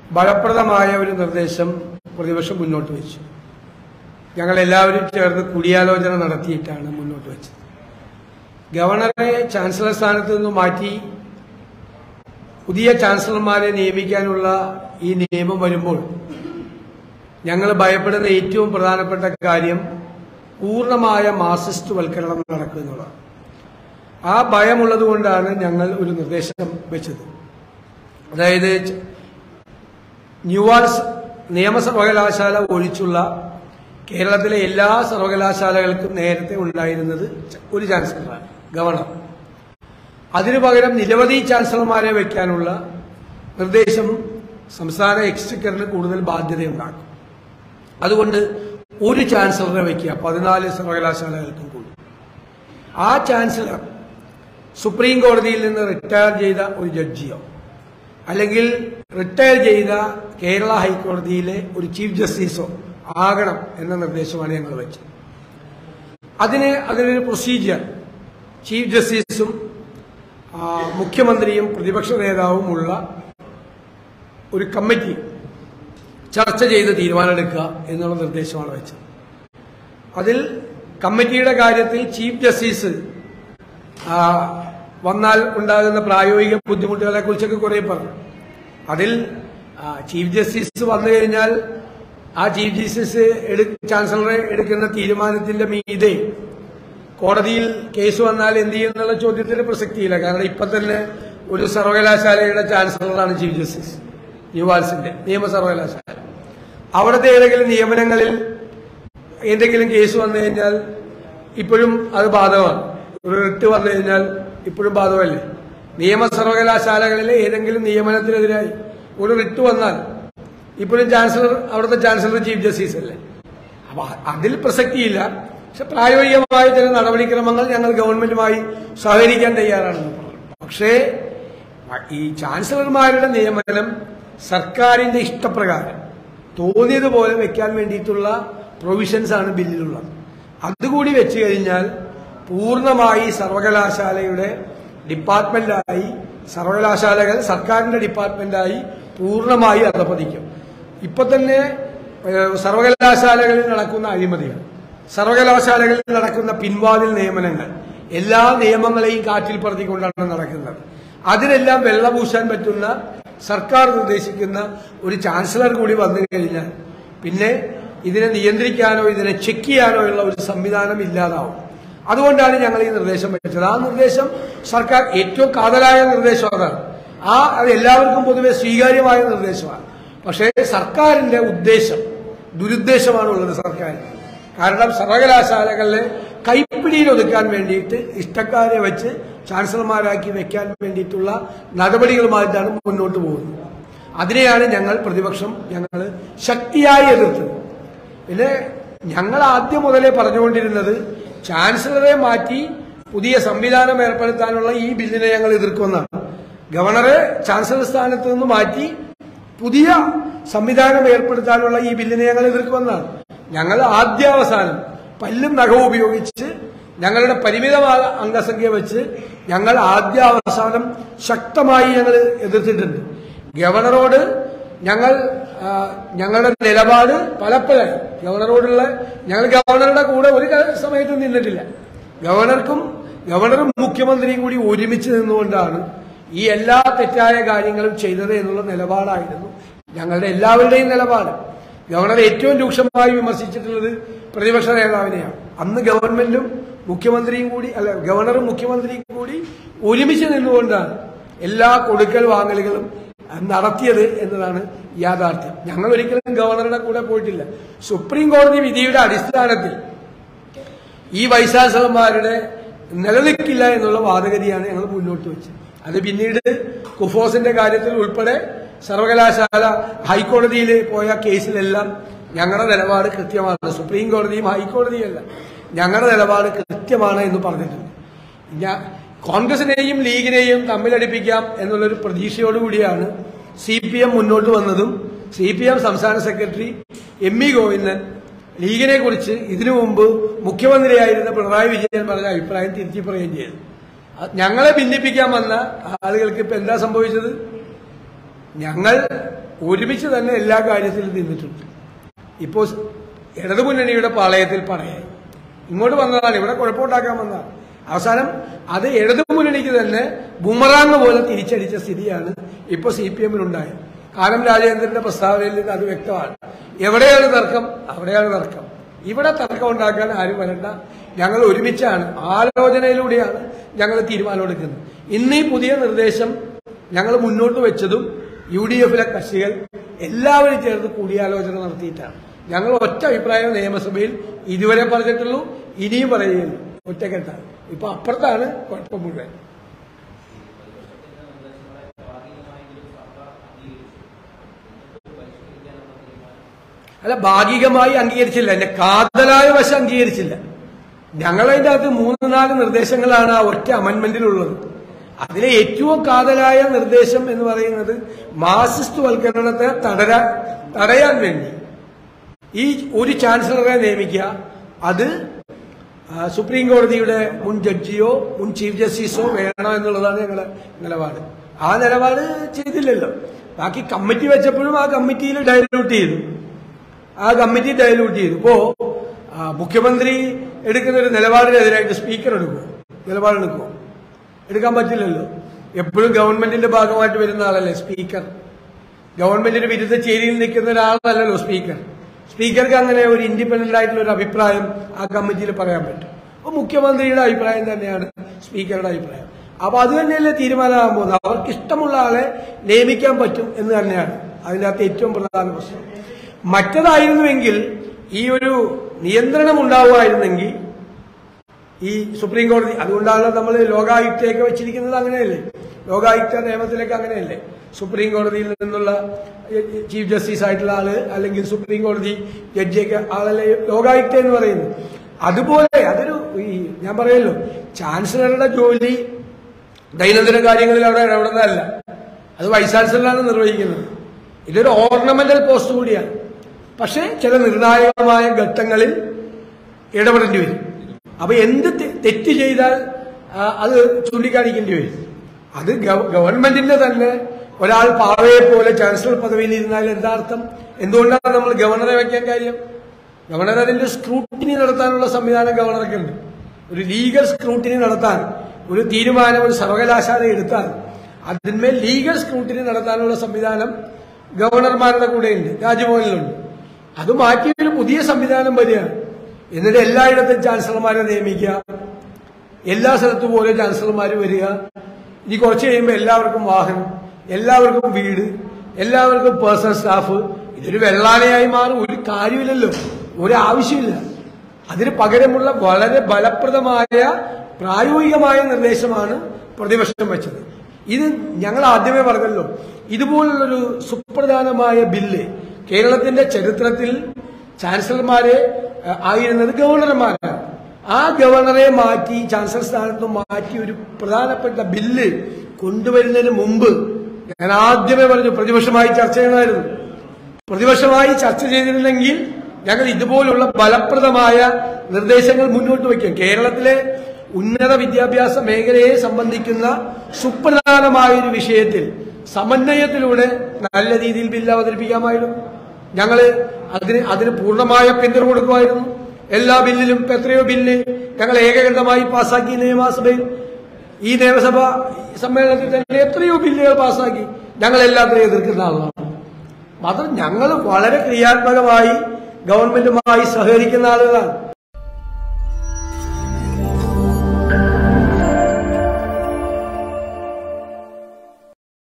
ഫലപ്രദമായ ഒരു നിർദ്ദേശം പ്രതിപക്ഷം മുന്നോട്ട് വെച്ചു ഞങ്ങൾ എല്ലാവരും ചേർന്ന് കൂടിയാലോചന നടത്തിയിട്ടാണ് മുന്നോട്ട് വെച്ചത് ഗവർണറെ ചാൻസലർ സ്ഥാനത്ത് നിന്ന് മാറ്റി പുതിയ ചാൻസലർമാരെ നിയമിക്കാനുള്ള ഈ നിയമം വരുമ്പോൾ ഞങ്ങൾ ഭയപ്പെടുന്ന ഏറ്റവും പ്രധാനപ്പെട്ട കാര്യം പൂർണ്ണമായ മാർസിസ്റ്റ് വൽക്കരണം നടക്കുക എന്നുള്ളതാണ് ആ ഭയമുള്ളത് കൊണ്ടാണ് ഞങ്ങൾ ഒരു നിർദ്ദേശം വെച്ചത് അതായത് ന്യൂവാൾസ് നിയമ സർവകലാശാല ഒഴിച്ചുള്ള കേരളത്തിലെ എല്ലാ സർവകലാശാലകൾക്കും നേരത്തെ ഉണ്ടായിരുന്നത് ഒരു ചാൻസലറാണ് ഗവർണർ അതിനു പകരം നിരവധി ചാൻസലർമാരെ വയ്ക്കാനുള്ള നിർദ്ദേശം സംസ്ഥാന എക്സ്ചക്കറിന് കൂടുതൽ ബാധ്യതയുണ്ടാക്കും അതുകൊണ്ട് ഒരു ചാൻസലറെ വയ്ക്കുക പതിനാല് സർവകലാശാലകൾക്കും കൂടി ആ ചാൻസലർ സുപ്രീം കോടതിയിൽ നിന്ന് റിട്ടയർ ചെയ്ത ഒരു ജഡ്ജിയോ അല്ലെങ്കിൽ റിട്ടയർ ചെയ്ത കേരള ഹൈക്കോടതിയിലെ ഒരു ചീഫ് ജസ്റ്റിസോ ആകണം എന്ന നിർദ്ദേശമാണ് ഞങ്ങൾ വെച്ചത് അതിന് അതിനൊരു പ്രൊസീജിയർ ചീഫ് ജസ്റ്റിസും ആ, മുഖ്യമന്ത്രിയും പ്രതിപക്ഷ നേതാവുമുള്ള ഒരു കമ്മിറ്റി ചർച്ച ചെയ്ത് തീരുമാനമെടുക്കുക എന്നുള്ള നിർദ്ദേശമാണ് വെച്ചത് അതിൽ കമ്മിറ്റിയുടെ കാര്യത്തിൽ ചീഫ് ജസ്റ്റിസ് ആ, വന്നാൽ ഉണ്ടാകുന്ന പ്രായോഗിക ബുദ്ധിമുട്ടുകളെ കുറിച്ചൊക്കെ കുറെ പറഞ്ഞു അതിൽ ആ, ചീഫ് ജസ്റ്റിസ് വന്നു കഴിഞ്ഞാൽ ആ ചീഫ് ജസ്റ്റിസ് എടു- ചാൻസലറെ എടുക്കുന്ന തീരുമാനത്തിന്റെ മീതെ കോടതിയിൽ കേസ് വന്നാൽ എന്ത് ചെയ്യും എന്നുള്ള ചോദ്യത്തിന് പ്രസക്തിയില്ല കാരണം ഇപ്പൊ തന്നെ ഒരു സർവകലാശാലയുടെ ചാൻസലറാണ് ചീഫ് ജസ്റ്റിസ് ന്യൂവാൽസിന്റെ നിയമ സർവകലാശാല അവിടുത്തെ ഏതെങ്കിലും നിയമനങ്ങളിൽ എന്തെങ്കിലും കേസ് വന്നു കഴിഞ്ഞാൽ ഇപ്പോഴും അത് ബാധകമാണ് ഒരു റിട്ട് വന്നു കഴിഞ്ഞാൽ ഇപ്പോഴും ബാധകമല്ലേ നിയമ സർവകലാശാലകളിലെ ഏതെങ്കിലും നിയമനത്തിനെതിരായി ഒരു റിട്ട് വന്നാൽ ഇപ്പോഴും ചാൻസലർ അവിടുത്തെ ചാൻസലർ ചീഫ് ജസ്റ്റിസ് അല്ലേ അപ്പൊ അതിൽ പ്രസക്തിയില്ല പക്ഷെ പ്രായോഗികമായ ചില നടപടിക്രമങ്ങൾ ഞങ്ങൾ ഗവൺമെന്റുമായി സഹകരിക്കാൻ തയ്യാറാണെന്ന് പറഞ്ഞു പക്ഷേ ഈ ചാൻസലർമാരുടെ നിയമനം സർക്കാരിന്റെ ഇഷ്ടപ്രകാരം തോന്നിയതുപോലെ വെക്കാൻ വേണ്ടിയിട്ടുള്ള പ്രൊവിഷൻസ് ആണ് ബില്ലിലുള്ളത് അതുകൂടി വെച്ച് കഴിഞ്ഞാൽ പൂർണ്ണമായി സർവകലാശാലയുടെ ഡിപ്പാർട്ട്മെന്റായി സർവകലാശാലകൾ സർക്കാരിന്റെ ഡിപ്പാർട്ട്മെന്റായി പൂർണ്ണമായി അധപതിക്കും ഇപ്പൊ തന്നെ ഏഹ്, സർവകലാശാലകളിൽ നടക്കുന്ന അഴിമതികൾ സർവകലാശാലകളിൽ നടക്കുന്ന പിൻവാതിൽ നിയമനങ്ങൾ എല്ലാ നിയമങ്ങളെയും കാറ്റിൽ പറത്തിക്കൊണ്ടാണ് നടക്കുന്നത് അതിനെല്ലാം വെള്ളപൂശാൻ പറ്റുന്ന സർക്കാർ നിർദ്ദേശിക്കുന്ന ഒരു ചാൻസലർ കൂടി വന്നു കഴിഞ്ഞാൽ പിന്നെ ഇതിനെ നിയന്ത്രിക്കാനോ ഇതിനെ ചെക്ക് ചെയ്യാനോ ഉള്ള ഒരു സംവിധാനം ഇല്ലാതാവും അതുകൊണ്ടാണ് ഞങ്ങൾ ഈ നിർദ്ദേശം വെച്ചത് ആ നിർദ്ദേശം സർക്കാർ ഏറ്റവും കാതലായ നിർദ്ദേശം അതാണ് ആ അത് എല്ലാവർക്കും പൊതുവെ സ്വീകാര്യമായ നിർദ്ദേശമാണ് പക്ഷേ സർക്കാരിന്റെ ഉദ്ദേശം ദുരുദ്ദേശമാണുള്ളത് സർക്കാരിന് കാരണം സർവകലാശാലകളിലെ കൈപ്പിടിയിൽ ഒതുക്കാൻ വേണ്ടിയിട്ട് ഇഷ്ടക്കാരെ വെച്ച് ചാൻസലർമാരാക്കി വെക്കാൻ വേണ്ടിയിട്ടുള്ള നടപടികളുമായിട്ടാണ് മുന്നോട്ട് പോകുന്നത് അതിനെയാണ് ഞങ്ങൾ പ്രതിപക്ഷം ഞങ്ങൾ ശക്തിയായി എതിർത്തത് പിന്നെ ഞങ്ങൾ ആദ്യം മുതലേ പറഞ്ഞുകൊണ്ടിരുന്നത് ചാൻസലറെ മാറ്റി പുതിയ സംവിധാനം ഏർപ്പെടുത്താനുള്ള ഈ ബില്ലിനെ ഞങ്ങൾ എതിർക്കുമെന്നാണ് ഗവർണറെ ചാൻസലർ സ്ഥാനത്ത് നിന്ന് മാറ്റി പുതിയ സംവിധാനം ഏർപ്പെടുത്താനുള്ള ഈ ബില്ലിനെ ഞങ്ങൾ എതിർക്കുമെന്നാണ് ഞങ്ങൾ ആദ്യാവസാനം പല്ലും നഖവും ഉപയോഗിച്ച് ഞങ്ങളുടെ പരിമിതമായ അംഗസംഖ്യ വെച്ച് ഞങ്ങൾ ആദ്യാവസാനം ശക്തമായി ഞങ്ങൾ എതിർത്തിട്ടുണ്ട് ഗവർണറോട് ഞങ്ങൾ ആ, ഞങ്ങളുടെ നിലപാട് പലപ്പോഴായി ഗവർണറോടുള്ള ഞങ്ങൾ ഗവർണറുടെ കൂടെ ഒരു ക- സമയത്തും നിന്നിട്ടില്ല ഗവർണർക്കും ഗവർണറും മുഖ്യമന്ത്രിയും കൂടി ഒരുമിച്ച് നിന്നുകൊണ്ടാണ് ഈ എല്ലാ തെറ്റായ കാര്യങ്ങളും ചെയ്തത് എന്നുള്ള നിലപാടായിരുന്നു ഞങ്ങളുടെ എല്ലാവരുടെയും നിലപാട് ഗവർണർ ഏറ്റവും രൂക്ഷമായി വിമർശിച്ചിട്ടുള്ളത് പ്രതിപക്ഷ നേതാവിനെയാണ് അന്ന് ഗവൺമെന്റും മുഖ്യമന്ത്രിയും കൂടി അല്ല ഗവർണറും മുഖ്യമന്ത്രിയും കൂടി ഒരുമിച്ച് നിന്നുകൊണ്ടാണ് എല്ലാ കൊടുക്കൽ വാങ്ങലുകളും നടത്തിയത് എന്നതാണ് യാഥാർത്ഥ്യം ഞങ്ങൾ ഒരിക്കലും ഗവർണറുടെ കൂടെ പോയിട്ടില്ല സുപ്രീം കോടതി വിധിയുടെ അടിസ്ഥാനത്തിൽ ഈ വൈശാസകന്മാരുടെ നിലനിൽക്കില്ല എന്നുള്ള വാദഗതിയാണ് ഞങ്ങൾ മുന്നോട്ട് വെച്ചത് അത് പിന്നീട് കുഫോസിന്റെ കാര്യത്തിൽ ഉൾപ്പെടെ സർവകലാശാല ഹൈക്കോടതിയിൽ പോയ കേസിലെല്ലാം ഞങ്ങളുടെ നിലപാട് കൃത്യമാണ് സുപ്രീം കോടതിയും ഹൈക്കോടതിയല്ല ഞങ്ങളുടെ നിലപാട് കൃത്യമാണ് എന്ന് പറഞ്ഞിട്ടുണ്ട് ഞാൻ കോൺഗ്രസിനെയും ലീഗിനെയും തമ്മിലടിപ്പിക്കാം എന്നുള്ളൊരു പ്രതീക്ഷയോടുകൂടിയാണ് സി പി എം മുന്നോട്ട് വന്നതും സി പി എം സംസ്ഥാന സെക്രട്ടറി എം ഇ ഗോവിന്ദൻ ലീഗിനെ കുറിച്ച് ഇതിനു മുമ്പ് മുഖ്യമന്ത്രിയായിരുന്ന പിണറായി വിജയൻ പറഞ്ഞ അഭിപ്രായം തിരുത്തി പറയുകയും ചെയ്തു അത് ഞങ്ങളെ ഭിന്നിപ്പിക്കാൻ വന്ന ആളുകൾക്ക് ഇപ്പൊ എന്താ സംഭവിച്ചത് ഞങ്ങൾ ഒരുമിച്ച് തന്നെ എല്ലാ കാര്യത്തിലും നിന്നിട്ടുണ്ട് ഇപ്പോൾ ഇടതുമുന്നണിയുടെ പാളയത്തിൽ പറയാൻ ഇങ്ങോട്ട് വന്നതാണ് ഇവിടെ കുഴപ്പമുണ്ടാക്കാൻ വന്നതാണ് അവസാനം അത് ഇടതുമുന്നണിക്ക് തന്നെ ബുമറാങ് പോലെ തിരിച്ചടിച്ച സ്ഥിതിയാണ് ഇപ്പോൾ സി പി എമ്മിനുണ്ടായത് കാനം രാജേന്ദ്രന്റെ പ്രസ്താവനയിൽ നിന്ന് അത് വ്യക്തമാണ് എവിടെയാണ് തർക്കം അവിടെയാണ് തർക്കം ഇവിടെ തർക്കം ഉണ്ടാക്കാൻ ആരും വരണ്ട ഞങ്ങൾ ഒരുമിച്ചാണ് ആലോചനയിലൂടെയാണ് ഞങ്ങൾ തീരുമാനമെടുക്കുന്നത് ഇന്ന് ഈ പുതിയ നിർദ്ദേശം ഞങ്ങൾ മുന്നോട്ട് വെച്ചതും യു ഡി എഫിലെ കക്ഷികൾ എല്ലാവരും ചേർന്ന് കൂടിയാലോചന നടത്തിയിട്ടാണ് ഞങ്ങൾ ഒറ്റ അഭിപ്രായം നിയമസഭയിൽ ഇതുവരെ പറഞ്ഞിട്ടുള്ളൂ ഇനിയും പറയുകയുള്ളൂ ഒറ്റക്കെട്ടാണ് ഇപ്പൊ അപ്പുറത്താണ് കുഴപ്പം മുഴുവൻ അല്ല ഭാഗികമായി അംഗീകരിച്ചില്ല എന്റെ കാതലായ വശം അംഗീകരിച്ചില്ല ഞങ്ങളതിന്റെ അകത്ത് മൂന്ന് നാല് നിർദ്ദേശങ്ങളാണ് ആ ഒറ്റ അമൻമെന്റിലുള്ളത് അതിലെ ഏറ്റവും കാതലായ നിർദ്ദേശം എന്ന് പറയുന്നത് മാർസിസ്റ്റ് വൽക്കരണത്തെ തടരാ തടയാൻ വേണ്ടി ഈ ഒരു ചാൻസലറെ നിയമിക്കുക അത് ആ, സുപ്രീം കോടതിയുടെ മുൻ ജഡ്ജിയോ മുൻ ചീഫ് ജസ്റ്റിസോ വേണം എന്നുള്ളതാണ് ഞങ്ങളുടെ നിലപാട് ആ നിലപാട് ചെയ്തില്ലല്ലോ ബാക്കി കമ്മിറ്റി വെച്ചപ്പോഴും ആ കമ്മിറ്റിയിൽ ഡയലൂട്ട് ചെയ്തു ആ കമ്മിറ്റി ഡയലൂട്ട് ചെയ്തു ഇപ്പോ ആ, മുഖ്യമന്ത്രി എടുക്കുന്ന ഒരു നിലപാടിനെതിരായിട്ട് സ്പീക്കർ എടുക്കുമോ നിലപാടെടുക്കുമോ എടുക്കാൻ പറ്റില്ലല്ലോ എപ്പോഴും ഗവൺമെന്റിന്റെ ഭാഗമായിട്ട് വരുന്ന ആളല്ലേ സ്പീക്കർ ഗവൺമെന്റിന് വിരുദ്ധ ചേരിയിൽ നിൽക്കുന്ന ഒരാളല്ലല്ലോ സ്പീക്കർ സ്പീക്കർക്ക് അങ്ങനെ ഒരു ഇൻഡിപെൻഡന്റ് ആയിട്ടുള്ള ഒരു അഭിപ്രായം ആ കമ്മിറ്റിയിൽ പറയാൻ പറ്റും അപ്പൊ മുഖ്യമന്ത്രിയുടെ അഭിപ്രായം തന്നെയാണ് സ്പീക്കറുടെ അഭിപ്രായം അപ്പൊ അത് തന്നെയല്ലേ തീരുമാനമാകാൻ പോകുന്നത് അവർക്ക് ഇഷ്ടമുള്ള ആളെ നിയമിക്കാൻ പറ്റും എന്ന് തന്നെയാണ് അതിനകത്ത് ഏറ്റവും പ്രധാന പ്രശ്നം മറ്റതായിരുന്നുവെങ്കിൽ ഈ ഒരു നിയന്ത്രണം ഉണ്ടാവുമായിരുന്നെങ്കിൽ ഈ സുപ്രീം കോടതി അതുകൊണ്ടാണ് നമ്മൾ ലോകായുക്തയൊക്കെ വെച്ചിരിക്കുന്നത് അങ്ങനെയല്ലേ ലോകായുക്ത നിയമത്തിലേക്ക് അങ്ങനെയല്ലേ സുപ്രീം കോടതിയിൽ നിന്നുള്ള ചീഫ് ജസ്റ്റിസ് ആയിട്ടുള്ള ആള് അല്ലെങ്കിൽ സുപ്രീം കോടതി ജഡ്ജിയൊക്കെ ആളല്ലേ ലോകായുക്ത എന്ന് പറയുന്നത് അതുപോലെ അതൊരു ഈ ഞാൻ പറയല്ലോ ചാൻസലറുടെ ജോലി ദൈനംദിന കാര്യങ്ങളിൽ അവിടെ ഇടപെടുന്നതല്ല അത് വൈസ് ചാൻസലറാണ് നിർവഹിക്കുന്നത് ഇതൊരു ഓർണമെന്റൽ പോസ്റ്റ് കൂടിയാണ് പക്ഷേ ചില നിർണായകമായ ഘട്ടങ്ങളിൽ ഇടപെടേണ്ടി വരും അപ്പൊ എന്ത് തെ- തെറ്റ് ചെയ്താൽ ആ, അത് ചൂണ്ടിക്കാണിക്കേണ്ടി വരും അത് ഗവ- ഗവൺമെന്റിന്റെ തന്നെ ഒരാൾ പാവയെ പോലെ ചാൻസലർ പദവിയിൽ ഇരുന്നാൽ എന്താ അർത്ഥം എന്തുകൊണ്ടാണ് നമ്മൾ ഗവർണറെ വെക്കാൻ കാര്യം ഗവർണർ അതിന്റെ സ്ക്രൂട്ടിനി നടത്താനുള്ള സംവിധാനം ഗവർണർക്ക് ഉണ്ട് ഒരു ലീഗൽ സ്ക്രൂട്ടിനി നടത്താൻ ഒരു തീരുമാനം ഒരു സർവകലാശാല എടുത്താൽ അതിന്മേൽ ലീഗൽ സ്ക്രൂട്ടിനി നടത്താനുള്ള സംവിധാനം ഗവർണർമാരുടെ കൂടെയുണ്ട് രാജ്ഭവനിലുണ്ട് അത് മാറ്റി ഒരു പുതിയ സംവിധാനം വരികയാണ് എന്നിട്ട് എല്ലായിടത്തും ചാൻസലർമാരെ നിയമിക്കുക എല്ലാ സ്ഥലത്തും ഓരോ ചാൻസലർമാർ വരിക ഇനി കുറച്ച് കഴിയുമ്പോൾ എല്ലാവർക്കും വാഹനം എല്ലാവർക്കും വീട് എല്ലാവർക്കും പേഴ്സണൽ സ്റ്റാഫ് ഇതൊരു വെള്ളാനയായി മാറും ഒരു കാര്യമില്ലല്ലോ ഒരു ആവശ്യമില്ല അതിന് പകരമുള്ള വളരെ ഫലപ്രദമായ പ്രായോഗികമായ നിർദ്ദേശമാണ് പ്രതിപക്ഷം വെച്ചത് ഇത് ഞങ്ങൾ ആദ്യമേ പറഞ്ഞല്ലോ ഇതുപോലുള്ളൊരു സുപ്രധാനമായ ബില്ല് കേരളത്തിന്റെ ചരിത്രത്തിൽ ചാൻസലർമാരെ അഹ്, ആയിരുന്നത് ഗവർണർമാരാണ് ആ ഗവർണറെ മാറ്റി ചാൻസലർ സ്ഥാനത്ത് നിന്ന് മാറ്റി ഒരു പ്രധാനപ്പെട്ട ബില്ല് കൊണ്ടുവരുന്നതിന് മുമ്പ് ഞാൻ ആദ്യമേ പറഞ്ഞു പ്രതിപക്ഷമായി ചർച്ച ചെയ്യണമായിരുന്നു പ്രതിപക്ഷമായി ചർച്ച ചെയ്തിരുന്നെങ്കിൽ ഞങ്ങൾ ഇതുപോലുള്ള ഫലപ്രദമായ നിർദ്ദേശങ്ങൾ മുന്നോട്ട് വയ്ക്കും കേരളത്തിലെ ഉന്നത വിദ്യാഭ്യാസ മേഖലയെ സംബന്ധിക്കുന്ന സുപ്രധാനമായ ഒരു വിഷയത്തിൽ സമന്വയത്തിലൂടെ നല്ല രീതിയിൽ ബില്ല് അവതരിപ്പിക്കാമായിരുന്നു ഞങ്ങൾ അതിന് അതിന് പൂർണ്ണമായ പിന്തുണ കൊടുക്കുമായിരുന്നു എല്ലാ ബില്ലിലും ഇപ്പൊ എത്രയോ ബില്ല് ഞങ്ങൾ ഏകകണ്ഠമായി പാസാക്കി നിയമസഭയിൽ ഈ നിയമസഭ സമ്മേളനത്തിൽ തന്നെ എത്രയോ ബില്ലുകൾ പാസാക്കി ഞങ്ങൾ എല്ലാത്തിനും എതിർക്കുന്ന ആളാണ് മാത്രം ഞങ്ങൾ വളരെ ക്രിയാത്മകമായി ഗവൺമെന്റുമായി സഹകരിക്കുന്ന ആളുകളാണ്